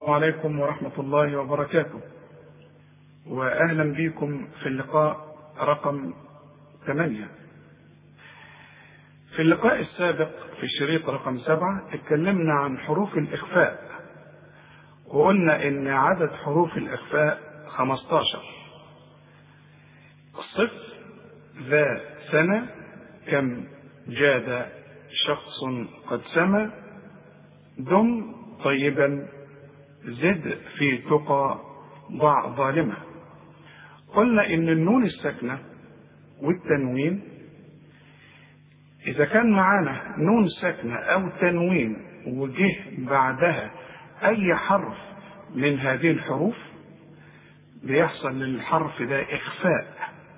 وعليكم ورحمة الله وبركاته وأهلا بكم في اللقاء رقم ثمانية في اللقاء السابق في الشريط رقم سبعة اتكلمنا عن حروف الإخفاء وقلنا إن عدد حروف الإخفاء 15 صف ذا سنة كم جاد شخص قد سمى دم طيبا زد في تقى ضع ظالمة قلنا إن النون الساكنة والتنوين إذا كان معانا نون ساكنة أو تنوين وجه بعدها أي حرف من هذه الحروف بيحصل للحرف ده إخفاء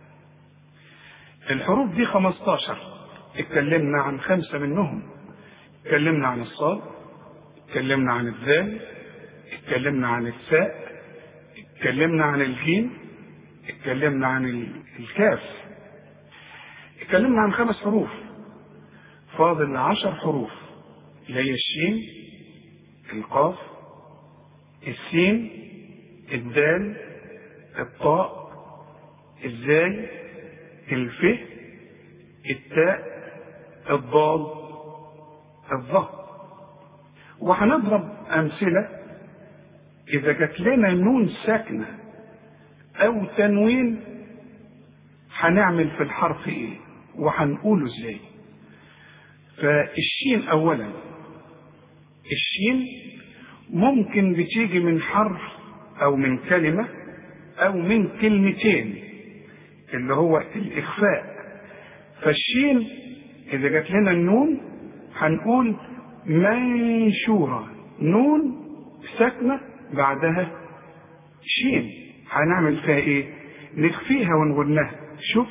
الحروف دي 15 اتكلمنا عن خمسة منهم اتكلمنا عن الصاد اتكلمنا عن الذال اتكلمنا عن الثاء اتكلمنا عن الجيم اتكلمنا عن الكاف اتكلمنا عن خمس حروف فاضل عشر حروف اللي هي الشين القاف السين الدال الطاء الزاي الف التاء الضاد الظهر وهنضرب أمثلة إذا جات لنا نون ساكنة أو تنوين هنعمل في الحرف إيه وهنقوله إزاي فالشين أولا الشين ممكن بتيجي من حرف أو من كلمة أو من كلمتين اللي هو الإخفاء فالشين إذا جات لنا النون هنقول منشورة نون ساكنة بعدها شين هنعمل فيها ايه نخفيها ونغنها شوف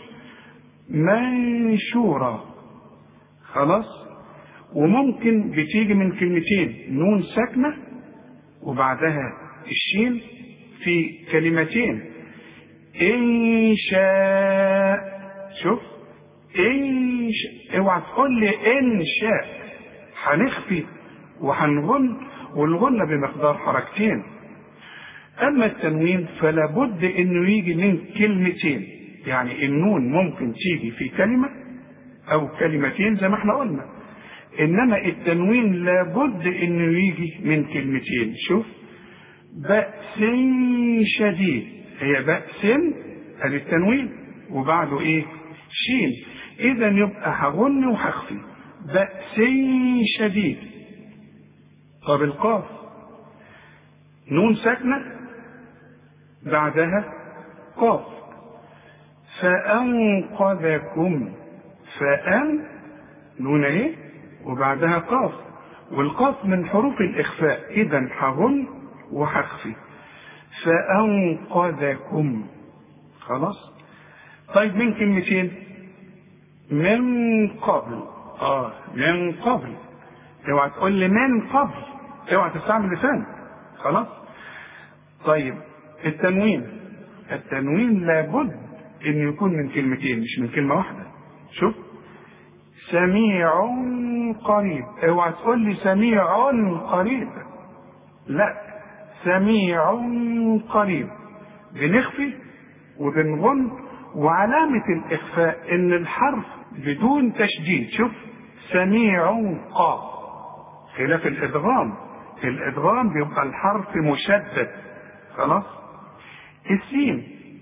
منشورة خلاص وممكن بتيجي من كلمتين نون ساكنة وبعدها الشين في كلمتين إن شاء شوف إن شاء اوعى تقول لي إن شاء هنخفي وهنغن والغنة بمقدار حركتين أما التنوين فلا بد إنه يجي من كلمتين يعني النون ممكن تيجي في كلمة أو كلمتين زي ما احنا قلنا إنما التنوين لابد إنه يجي من كلمتين شوف بأس شديد هي بأس ادي التنوين وبعده إيه شين إذا يبقى هغن وهخفي بأس شديد طب القاف نون ساكنة بعدها قاف فأنقذكم فأن نون اهي وبعدها قاف والقاف من حروف الإخفاء إذا هغن وهخفي فأنقذكم خلاص طيب من كلمتين من قبل اه من قبل اوعى تقول لي من قبل اوعى تستعمل لسان خلاص طيب التنوين التنوين لابد انه يكون من كلمتين مش من كلمه واحده شوف سميع قريب اوعى تقول لي سميع قريب لا سميع قريب بنخفي وبنغن وعلامة الإخفاء إن الحرف بدون تشديد شوف سميع قاف خلاف الإدغام الإدغام بيبقى الحرف مشدد خلاص السين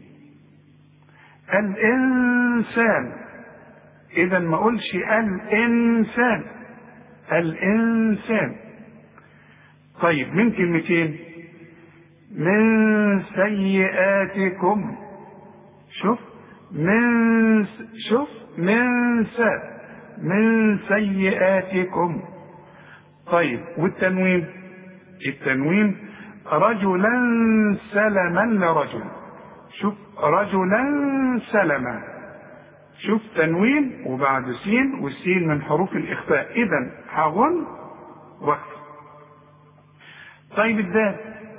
الإنسان إذا ما أقولش الإنسان الإنسان طيب من كلمتين من سيئاتكم شوف من شوف من س من سيئاتكم طيب والتنوين التنوين رجلا سلما لرجل شوف رجلا سلما شوف تنوين وبعد سين والسين من حروف الإخفاء إذا هغن وقف طيب الدال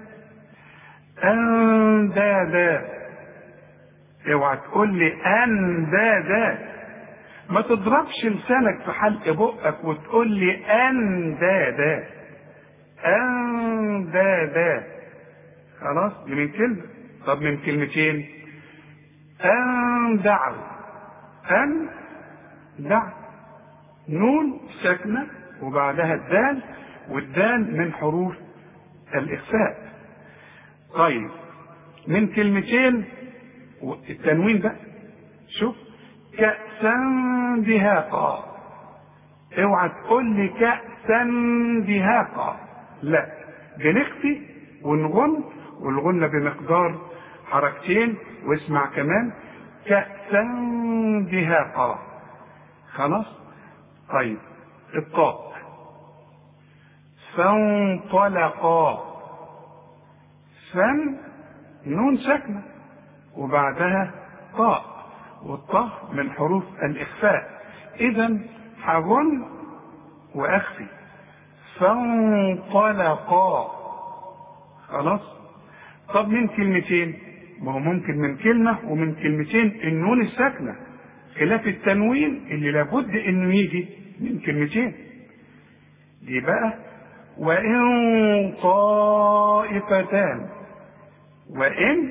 أندادا اوعى تقول لي أندادا ما تضربش لسانك في حلق بقك وتقول لي أندادا أندادا خلاص دي من كلمة طب من كلمتين أن دعوا أن دعوا نون ساكنة وبعدها الدال والدال من حروف الإخفاء طيب من كلمتين التنوين بقى شوف كأسا دهاقا اوعى تقول لي كأسا دهاقا لا بنخفي ونغن والغنة بمقدار حركتين واسمع كمان كأسا دهاقا خلاص طيب الطاء فانطلقا فن نون ساكنة وبعدها طاء والطاء من حروف الإخفاء إذا هغن وأخفي فانطلقا خلاص طب من كلمتين ما هو ممكن من كلمة ومن كلمتين النون الساكنة خلاف التنوين اللي لابد انه يجي من كلمتين دي بقى وإن طائفتان وإن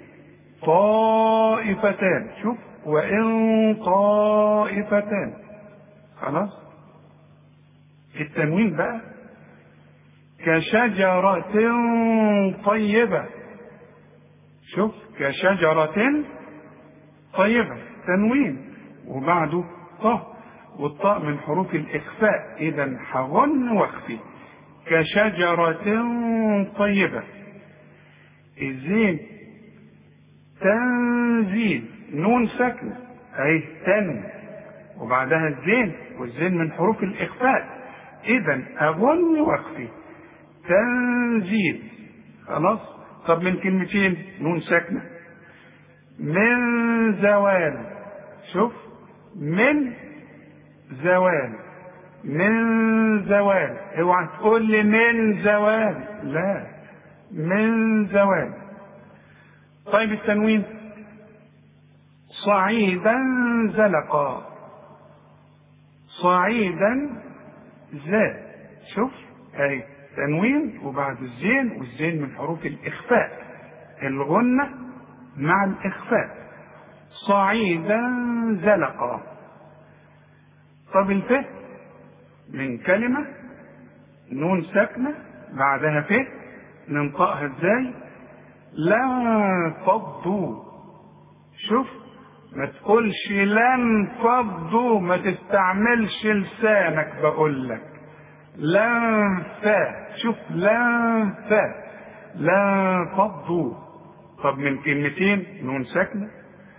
طائفتان شوف وإن طائفتان خلاص التنوين بقى كشجرة طيبة شوف كشجرة طيبة تنوين وبعده طه والطاء من حروف الإخفاء إذا حغن واخفي كشجرة طيبة الزين تنزيل نون ساكنة أي تن وبعدها الزين والزين من حروف الإخفاء إذا أغن واخفي تنزيل خلاص طب من كلمتين نون ساكنة من زوال شوف من زوال من زوال اوعى تقول لي من زوال لا من زوال طيب التنوين صعيدا زلقا صعيدا زاد شوف اي تنوين وبعد الزين والزين من حروف الاخفاء الغنة مع الاخفاء صعيدا زلقا طب الف من كلمة نون ساكنة بعدها ف ننطقها ازاي لن فضوا شوف ما تقولش لن فضوا ما تستعملش لسانك بقول لك لن فا شوف لن فا لن فضوا طب من كلمتين نون ساكنة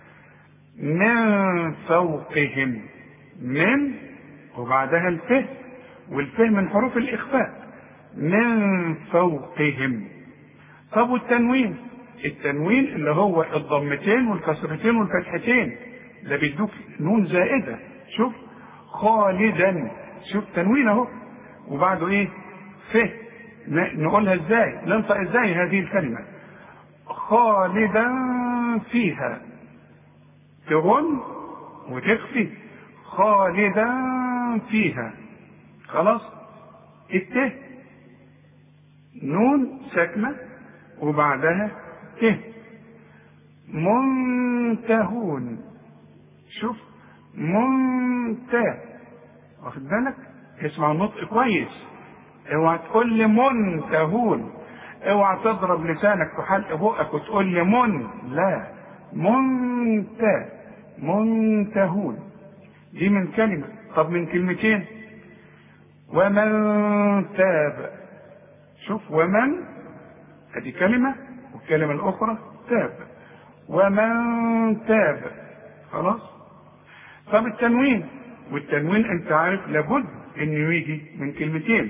من فوقهم من وبعدها الفه والفه من حروف الإخفاء من فوقهم طب والتنوين التنوين اللي هو الضمتين والكسرتين والفتحتين ده بيدوك نون زائدة شوف خالدا شوف تنوين اهو وبعده ايه فه نقولها ازاي ننطق ازاي هذه الكلمة خالدا فيها تغن وتخفي خالدا فيها خلاص الته نون ساكنة وبعدها ته منتهون شوف منته واخد بالك اسمع النطق كويس اوعى تقول لي منتهون اوعى تضرب لسانك في حلق بقك وتقول لي من لا منته منتهون دي من كلمة طب من كلمتين ومن تاب شوف ومن ادي كلمة والكلمة الأخرى تاب ومن تاب خلاص طب التنوين والتنوين انت عارف لابد انه يجي من كلمتين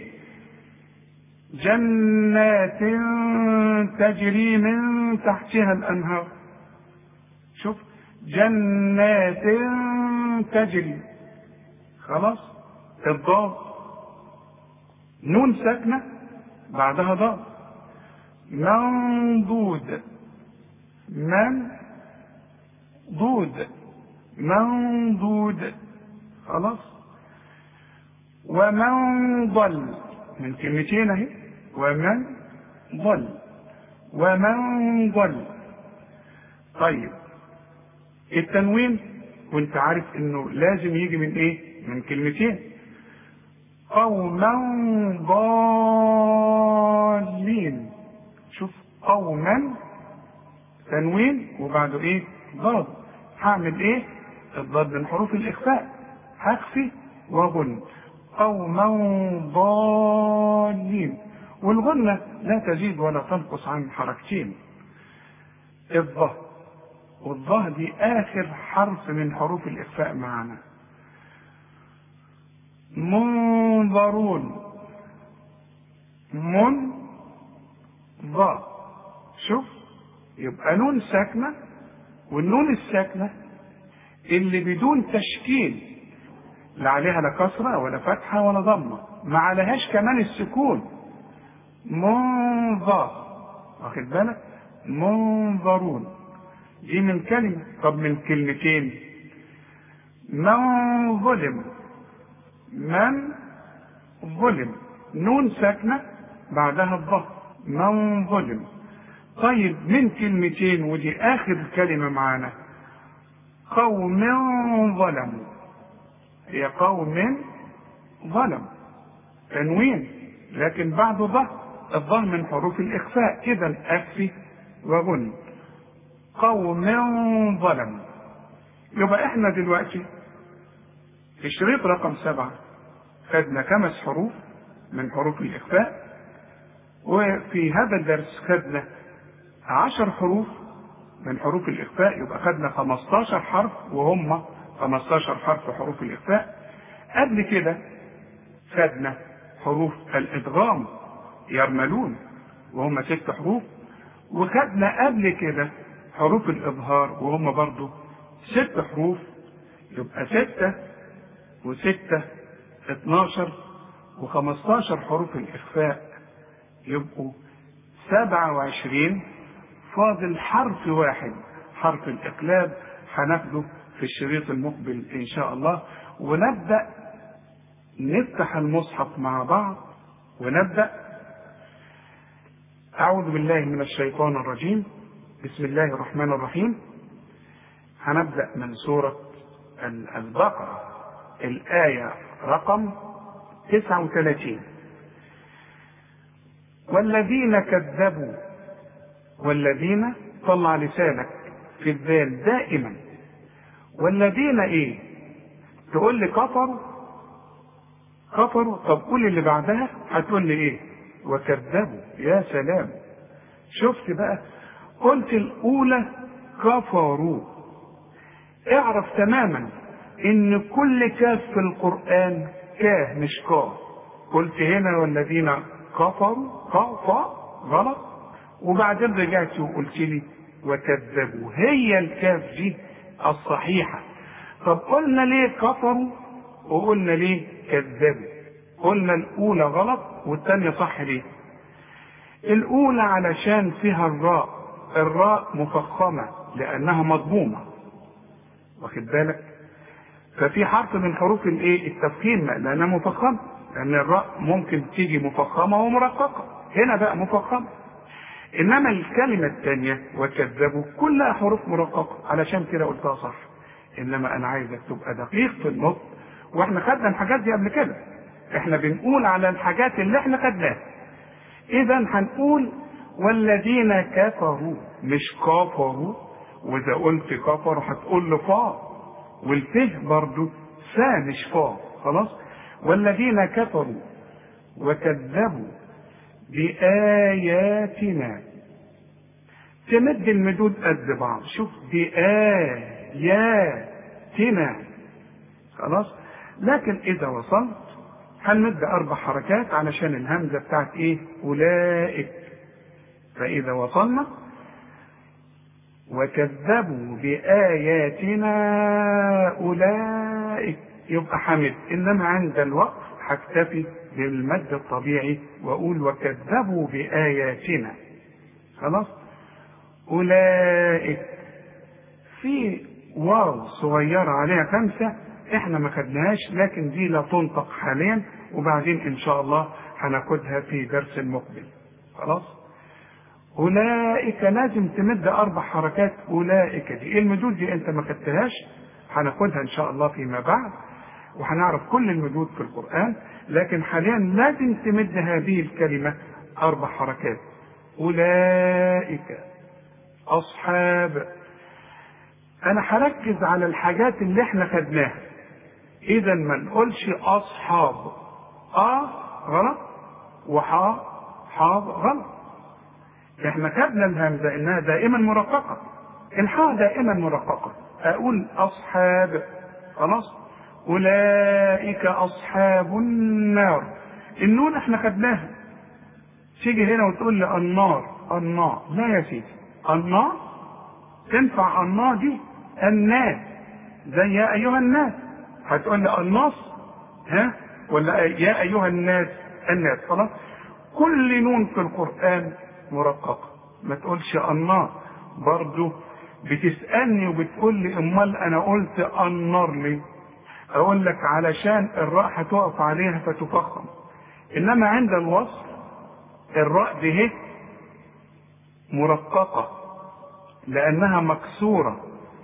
جنات تجري من تحتها الانهار شوف جنات تجري خلاص الضاد نون ساكنه بعدها ضاد منضود من ضود منضود خلاص ومن ضل من كلمتين اهي ومن ضل ومن ضل طيب التنوين وانت عارف انه لازم يجي من ايه من كلمتين قوما ضالين شوف قوما تنوين وبعده ايه ضاد هعمل ايه الضاد من حروف الاخفاء هخفي وغن قوما ضالين والغنة لا تزيد ولا تنقص عن حركتين الضه والضه دي آخر حرف من حروف الإخفاء معنا منظرون من ضاء شوف يبقى نون ساكنة والنون الساكنة اللي بدون تشكيل لا عليها لا كسرة ولا فتحة ولا ضمة ما عليهاش كمان السكون منظر واخد بالك منظرون دي من كلمة طب من كلمتين من ظلم من ظلم نون ساكنة بعدها الضغط من ظلم طيب من كلمتين ودي آخر كلمة معانا قوم ظلموا هي قوم ظلم تنوين لكن بعده ضغط الظهر من حروف الإخفاء إذا أكفي وغن قوم ظلموا يبقى احنا دلوقتي في الشريط رقم سبعة خدنا خمس حروف من حروف الإخفاء وفي هذا الدرس خدنا عشر حروف من حروف الإخفاء يبقى خدنا 15 حرف وهم 15 حرف حروف الإخفاء قبل كده خدنا حروف الإدغام يرملون وهم ست حروف وخدنا قبل كده حروف الإظهار وهم برضو ست حروف يبقى ستة وستة اتناشر وخمستاشر حروف الإخفاء يبقوا سبعة وعشرين فاضل حرف واحد حرف الإقلاب هناخده في الشريط المقبل إن شاء الله ونبدأ نفتح المصحف مع بعض ونبدأ أعوذ بالله من الشيطان الرجيم بسم الله الرحمن الرحيم هنبدأ من سورة البقرة الآية رقم 39 والذين كذبوا والذين طلع لسانك في الذال دائما والذين ايه تقول لي كفروا كفروا طب قول اللي بعدها هتقول لي ايه وكذبوا يا سلام شفت بقى قلت الاولى كفروا اعرف تماما ان كل كاف في القرآن كاه مش كاف قلت هنا والذين كفروا كفا غلط وبعدين رجعت وقلت لي وكذبوا هي الكاف دي الصحيحة طب قلنا ليه كفروا وقلنا ليه كذبوا قلنا الأولى غلط والثانية صح ليه الأولى علشان فيها الراء الراء مفخمة لأنها مضمومة واخد بالك ففي حرف من حروف الايه التفخيم لأنها مفخمة لأن الراء ممكن تيجي مفخمة ومرققة هنا بقى مفخمة إنما الكلمة الثانية وكذبوا كلها حروف مرققة علشان كده قلتها صح إنما أنا عايزك تبقى دقيق في النطق وإحنا خدنا الحاجات دي قبل كده إحنا بنقول على الحاجات اللي إحنا خدناها إذا هنقول والذين كفروا مش كفروا وإذا قلت كفر هتقول له فا والفه برضو سا مش فا خلاص والذين كفروا وكذبوا بآياتنا تمد المدود قد بعض شوف بآياتنا خلاص لكن إذا وصلت هنمد أربع حركات علشان الهمزة بتاعت إيه أولئك فإذا وصلنا وكذبوا بآياتنا أولئك يبقى حمد إنما عند الوقف هكتفي بالمد الطبيعي وأقول وكذبوا بآياتنا خلاص أولئك في واو صغيرة عليها خمسة احنا ما خدناهاش لكن دي لا تنطق حاليا وبعدين ان شاء الله هناخدها في درس المقبل خلاص أولئك لازم تمد أربع حركات أولئك دي إيه المدود دي أنت ما خدتهاش هناخدها إن شاء الله فيما بعد وهنعرف كل المدود في القرآن لكن حاليا لازم تمد هذه الكلمة أربع حركات أولئك أصحاب أنا هركز على الحاجات اللي احنا خدناها إذا ما نقولش أصحاب أ غلط وحا حاض غلط احنا خدنا الهمزة إنها دائما مرققة الحاء دائما مرققة أقول أصحاب خلاص أولئك أصحاب النار النون احنا خدناها تيجي هنا وتقول لي النار النار لا يا سيدي النار تنفع النار دي الناس زي يا أيها الناس هتقول لي النص ها ولا يا أيها الناس الناس خلاص كل نون في القرآن مرققة ما تقولش النار برضو بتسألني وبتقول لي امال انا قلت النار ليه اقول لك علشان الراء هتقف عليها فتفخم انما عند الوصف الراء دي هي مرققة لانها مكسورة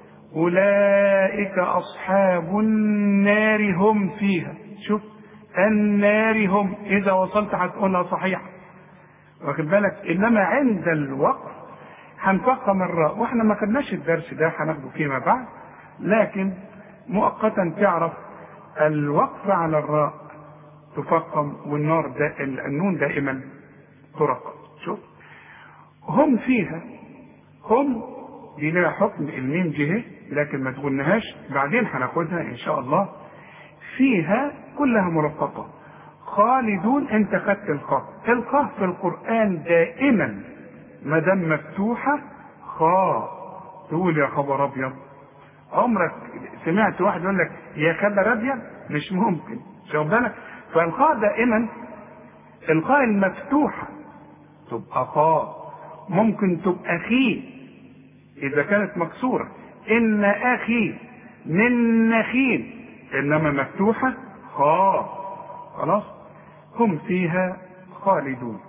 اولئك اصحاب النار هم فيها شوف النار هم اذا وصلت هتقولها صحيحه واخد بالك انما عند الوقف هنفخم الراء واحنا ما خدناش الدرس ده هناخده فيما بعد لكن مؤقتا تعرف الوقف على الراء تفخم والنار دا النون دائما ترقق شوف هم فيها هم دي لها حكم الميم جه لكن ما تقولناهاش بعدين هناخدها ان شاء الله فيها كلها مرققه خالدون انت خدت القاف القاف في القرآن دائما ما دام مفتوحة خا تقول يا خبر ابيض عمرك سمعت واحد يقول لك يا خبر ابيض مش ممكن شوف بالك فالخاء دائما الخاء المفتوحة تبقى خاء ممكن تبقى خي إذا كانت مكسورة إن أخي من نخيل إنما مفتوحة خاء خلاص هم فيها خالدون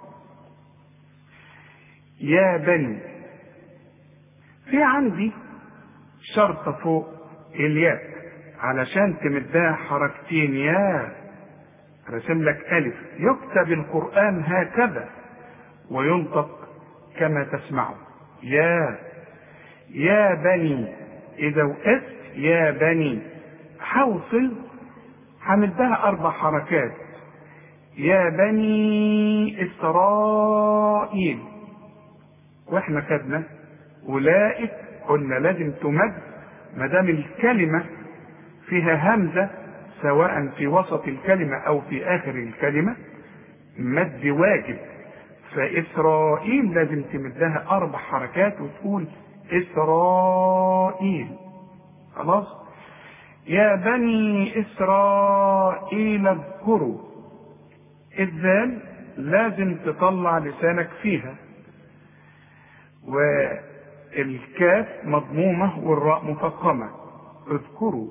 يا بني في عندي شرطة فوق الياء علشان تمدها حركتين يا رسم لك ألف يكتب القرآن هكذا وينطق كما تسمعه يا يا بني إذا وقفت يا بني حوصل همدها أربع حركات يا بني إسرائيل واحنا خدنا أولئك قلنا لازم تمد ما دام الكلمة فيها همزة سواء في وسط الكلمة أو في آخر الكلمة مد واجب فإسرائيل لازم تمدها أربع حركات وتقول إسرائيل خلاص يا بني إسرائيل اذكروا الذال لازم تطلع لسانك فيها والكاف مضمومة والراء مفخمة اذكروا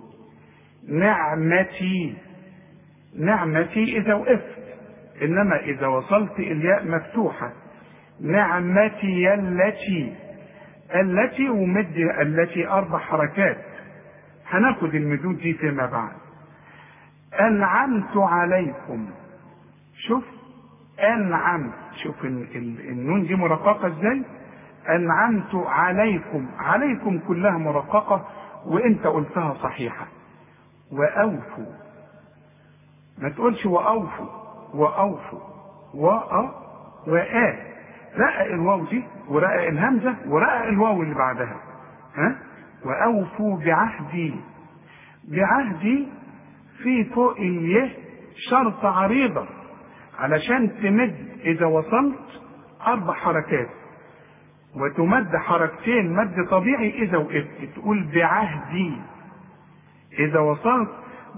نعمتي نعمتي إذا وقفت إنما إذا وصلت الياء مفتوحة نعمتي التي التي ومد التي أربع حركات هناخد المدود دي فيما بعد أنعمت عليكم شوف أنعمت شوف النون دي مرققة ازاي أنعمت عليكم عليكم كلها مرققة وانت قلتها صحيحة وأوفوا ما تقولش وأوفوا وأوفوا وأ وآ رقق الواو دي ورقق الهمزة ورقق الواو اللي بعدها ها وأوفوا بعهدي بعهدي في فوق اليه شرط عريضة علشان تمد إذا وصلت أربع حركات وتمد حركتين مد طبيعي إذا وقفت تقول بعهدي إذا وصلت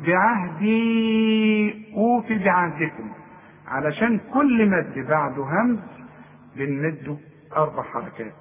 بعهدي أوفي بعهدكم علشان كل مد بعده همز بنمده أربع حركات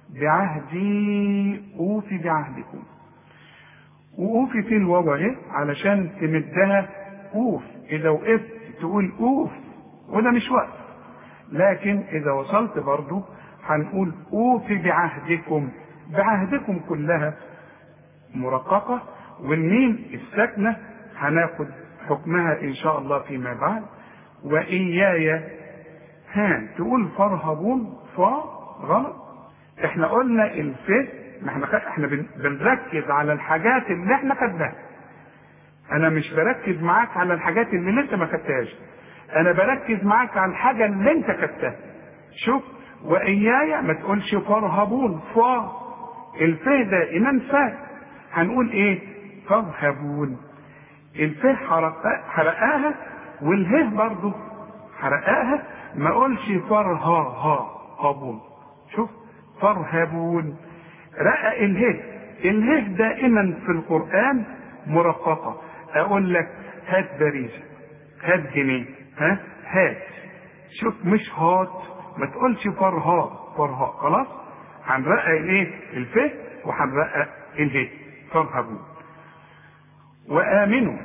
بعهدي أوفي بعهدكم وأوفي في الواو اهي علشان تمدها أوف إذا وقفت تقول أوف وده مش وقت لكن اذا وصلت برضو هنقول اوفي بعهدكم بعهدكم كلها مرققة والميم الساكنة هناخد حكمها ان شاء الله فيما بعد واياي ها تقول فرهبون فا غلط احنا قلنا الف ما احنا احنا بنركز على الحاجات اللي احنا خدناها انا مش بركز معاك على الحاجات اللي لسه ما خدتهاش انا بركز معاك على الحاجه اللي انت خدتها شوف واياي ما تقولش فارهبون فا الف دائما فا هنقول ايه فارهبون الف حرقاها والهه برضه حرقاها ما اقولش فرها ها هابون شوف فارهبون رقق اله اله دائما في القران مرققه اقول لك هات باريزه هات جنيه ها هات شوف مش هات ما تقولش فرها فرها خلاص هنرقق الايه الف وهنرقق اله فارهبون وامنوا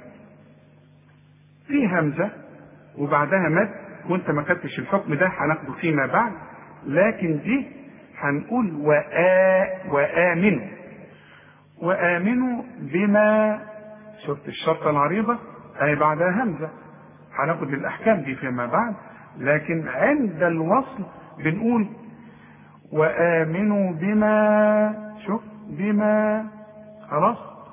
في همزه وبعدها مد وانت ما خدتش الحكم ده هناخده فيما بعد لكن دي هنقول وآ وآمنوا وآمنوا بما شفت الشرطة العريضة أي بعدها همزة هناخد الأحكام دي فيما بعد لكن عند الوصل بنقول وآمنوا بما شوف بما خلاص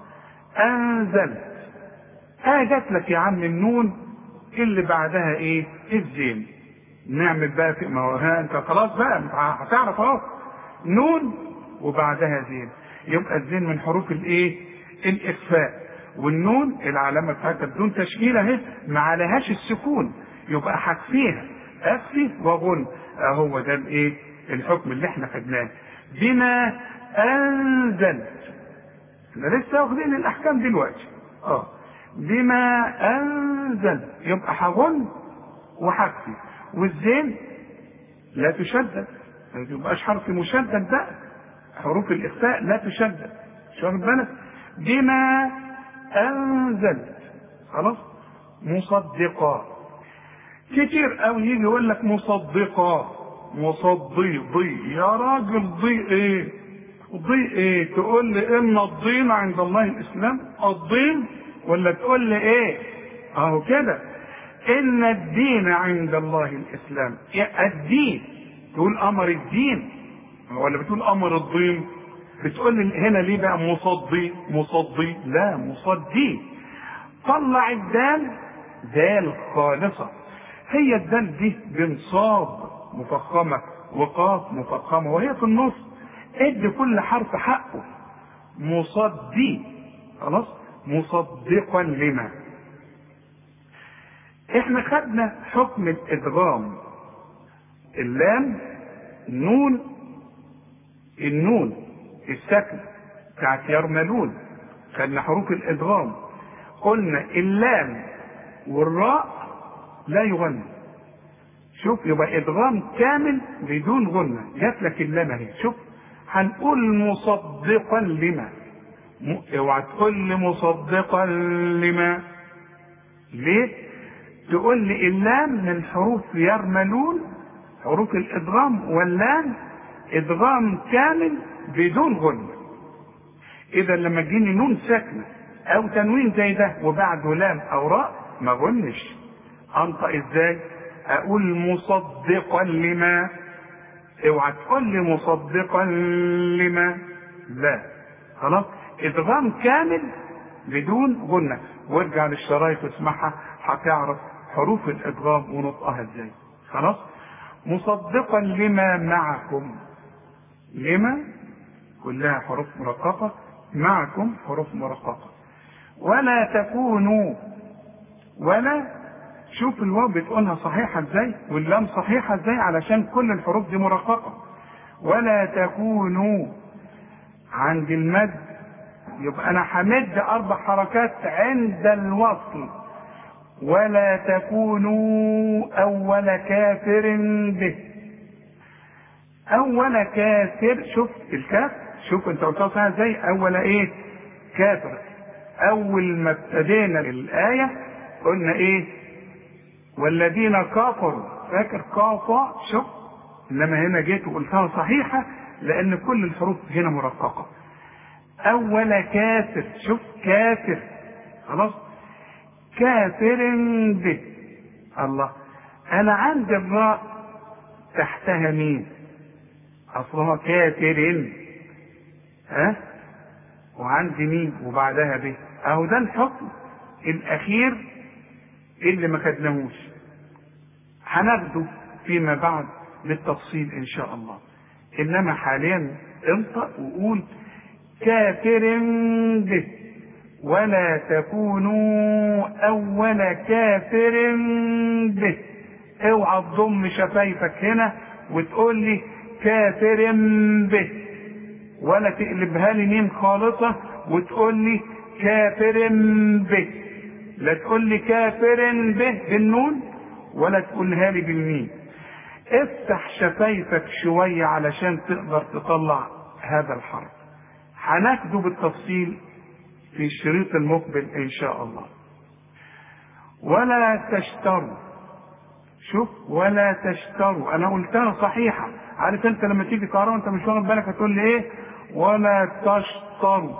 أنزلت آه جات لك يا عم النون اللي بعدها ايه الزين نعمل بقى في ما هو ها انت خلاص بقى هتعرف اهو نون وبعدها زين يبقى الزين من حروف الايه الاخفاء والنون العلامه بتاعتها بدون تشكيل اهي ما عليهاش السكون يبقى حكفيها اخفي وغن اهو ده الايه الحكم اللي احنا خدناه بما انزلت احنا لسه واخدين الاحكام دلوقتي اه بما انزل يبقى هغن وحكفي والزين لا تشدد ما يبقاش حرف مشدد بقى حروف الاخفاء لا تشدد مش واخد بالك بما انزلت خلاص مصدقا كتير قوي يجي يقول لك مصدقا مصدي ضي يا راجل ضي ايه ضي ايه تقول لي ان الدين عند الله الاسلام الدين ولا تقول لي ايه اهو كده ان الدين عند الله الاسلام الدين تقول امر الدين ولا بتقول امر الدين بتقول لي هنا ليه بقى مصدي مصدي لا مصدي طلع الدال دال خالصة هي الدال دي بنصاب مفخمة وقاف مفخمة وهي في النص ادي كل حرف حقه مصدي خلاص مصدقا لما احنا خدنا حكم الادغام اللام نون النون السكن بتاعت يرملون خدنا حروف الادغام قلنا اللام والراء لا يغنى شوف يبقى ادغام كامل بدون غنى جات لك اللام اهي شوف هنقول مصدقا لما اوعى تقول لي مصدقا لما ليه تقول لي اللام من حروف يرملون حروف الادغام واللام ادغام كامل بدون غنى اذا لما تجيني نون ساكنه او تنوين زي ده وبعده لام او راء ما غنش انطق ازاي اقول مصدقا لما اوعى تقول لي مصدقا لما لا خلاص ادغام كامل بدون غنة وارجع للشرايط واسمعها هتعرف حروف الادغام ونطقها ازاي خلاص مصدقا لما معكم لما كلها حروف مرققة معكم حروف مرققة ولا تكونوا ولا شوف الواو بتقولها صحيحة ازاي واللام صحيحة ازاي علشان كل الحروف دي مرققة ولا تكونوا عند المد يبقى انا همد اربع حركات عند الوصل ولا تكونوا اول كافر به اول كافر شوف الكاف شوف انت قلتها صحيح ازاي اول ايه كافر اول ما ابتدينا الايه قلنا ايه والذين كفروا فاكر كافا شوف انما هنا جيت وقلتها صحيحه لان كل الحروف هنا مرققه اول كافر شوف كافر خلاص كافر به الله انا عندي الراء تحتها مين اصلها كافر ها وعندي مين وبعدها به اهو ده الحكم الاخير اللي ما خدناهوش هناخده فيما بعد بالتفصيل ان شاء الله انما حاليا انطق وقول كافر به ولا تكونوا اول كافر به اوعى تضم شفايفك هنا وتقول لي كافر به ولا تقلبها لي ميم خالصة وتقول لي كافر به لا تقول لي كافر به بالنون ولا تقولها لي بالميم افتح شفايفك شوية علشان تقدر تطلع هذا الحرف هناخده بالتفصيل في الشريط المقبل ان شاء الله ولا تشتروا شوف ولا تشتروا انا قلتها صحيحة عارف انت لما تيجي تقرا وانت مش واخد بالك هتقول لي ايه ولا تشتروا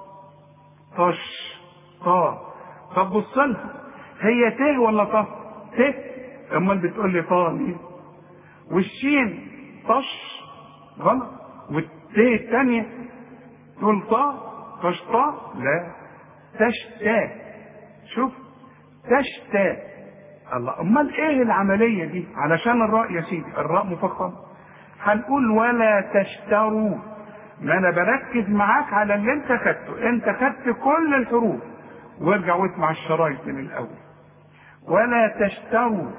تش طا طب بص لها هي ت ولا ط ت امال بتقول لي طا ليه والشين طش غلط والت الثانيه تقول طا تشطا لا تشتا شوف تشتا الله امال ايه العمليه دي علشان الراء يا سيدي الراء مفخم هنقول ولا تشتروا ما انا بركز معاك على اللي انت خدته انت خدت كل الحروف وارجع واسمع الشرايط من الاول ولا تشتروا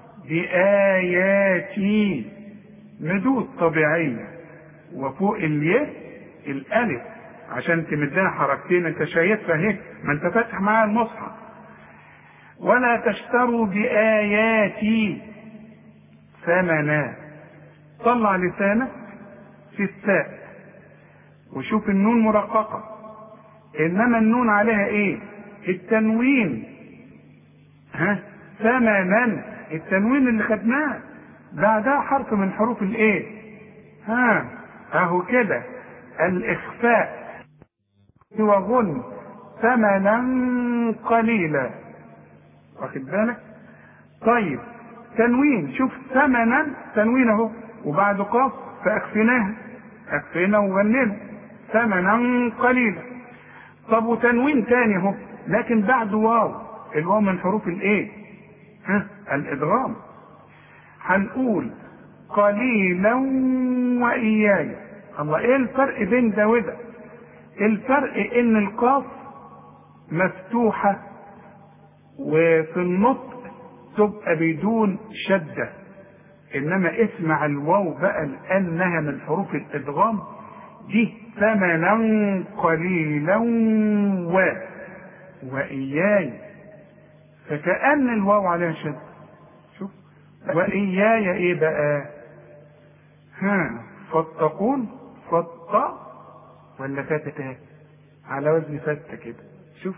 بآياتي مدود طبيعية وفوق الياء الألف عشان تمدها حركتين انت شايفها اهي ما انت فاتح معايا المصحف ولا تشتروا بآياتي ثمنا طلع لسانك في التاء وشوف النون مرققة إنما النون عليها إيه؟ التنوين ها ثمنا التنوين اللي خدناه بعدها حرف من حروف الإيه؟ ها أهو كده الإخفاء وغن ثمنا قليلا واخد بالك؟ طيب تنوين شوف ثمنا تنوين اهو وبعد قاف فاخفيناها اخفينا وغنينا ثمنا قليلا طب وتنوين تاني اهو لكن بعد واو الواو من حروف الايه ها الادغام هنقول قليلا واياي الله ايه الفرق بين ده وده الفرق ان القاف مفتوحه وفي النطق تبقى بدون شده انما اسمع الواو بقى لانها من حروف الادغام دي ثمنا قليلا و واياي فكأن الواو عليها شد شوف واياي ايه بقى ها فاتقون فتا ولا فاتتها على وزن فتة كده شوف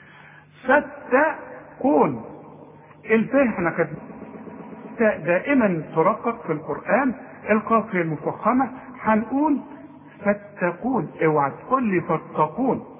فتقون الفه احنا كاتبين دائما ترقق في القرآن القاف هي المفخمة هنقول فاتقون اوعى تقول لي فاتقون